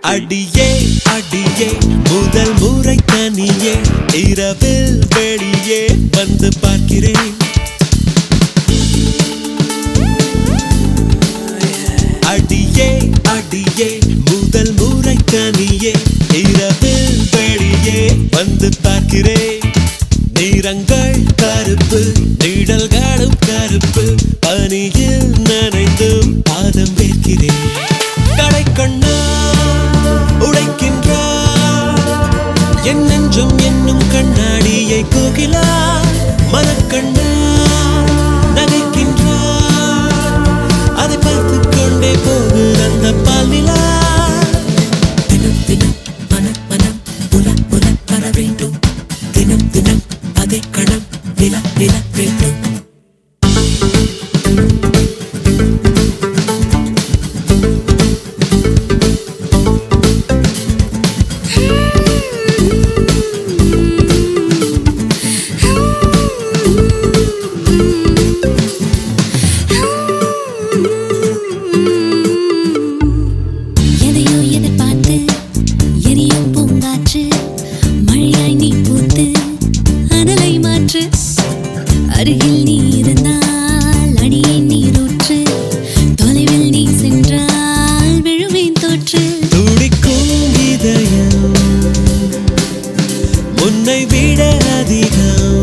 அடியே அடியே முதல் முறை தனியே இரவில் வெளியே வந்து பார்க்கிறேன் அடியே அடியே முதல் முறை தனியே இரவில் வெளியே வந்து பார்க்கிறேன் நிறங்கள் கருப்பு நிழல்களும் கருப்பு பனியில் நனைந்தும் பாதம் வைக்கிறேன் கடைக்கண்ணா உடைக்கின்றார் என் நெஞ்சம் என்னும் கண்ணாடியை கோகிலா மனக்கண்ணா நகைக்கின்றார் அதை பார்த்து கொண்டே போகு அந்த பாலிலா தினம் தினம் மனம் மனம் உல உல வர வேண்டும் தினம் தினம் அதே கணம் நில நில வேண்டும் எதையோ எதிர்பார்த்து எரியும் பூங்காற்று மழையாய் நீ பூத்து அனலை மாற்று அருகில் நீ இருந்தால் அடியே நீரூற்று தொலைவில் நீ சென்றால் விழுவேன் தோற்று துடிக்கும் இதயம் உன்னை விட அதிகம்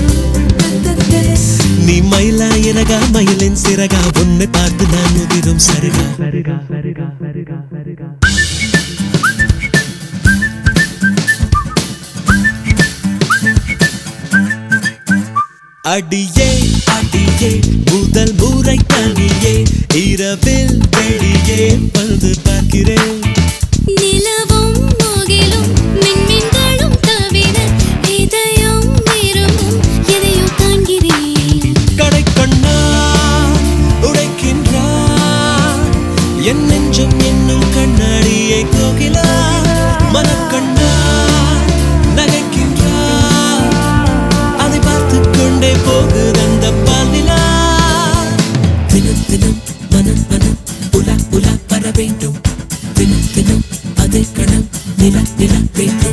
நீ மயிலா இறகா மயிலின் சிறகா உன்னை பார்த்து நான் முதிரும் சருகா அடியே அடியே முதல் முறை தனியே இரவில் வெளியே வந்து பார்க்கிறேன் நிலவும் முகிலும் மின்மின்களும் தவிர இதயம் விரும்பும் எதையோ காண்கிறேன் கடைக்கண்ணா உடைக்கின்றார் என் நெஞ்சம் என்னும் கண்ணாடியை கோகிலா மனக்கண்ணா நகைக்கின்றார் அதை பார்த்து கொண்டே போகுது அந்த பாலிலா தினம் தினம் மனம் மனம் உல உல வர வேண்டும் தினம் தினம் அதே கணம் நில நில வேண்டும்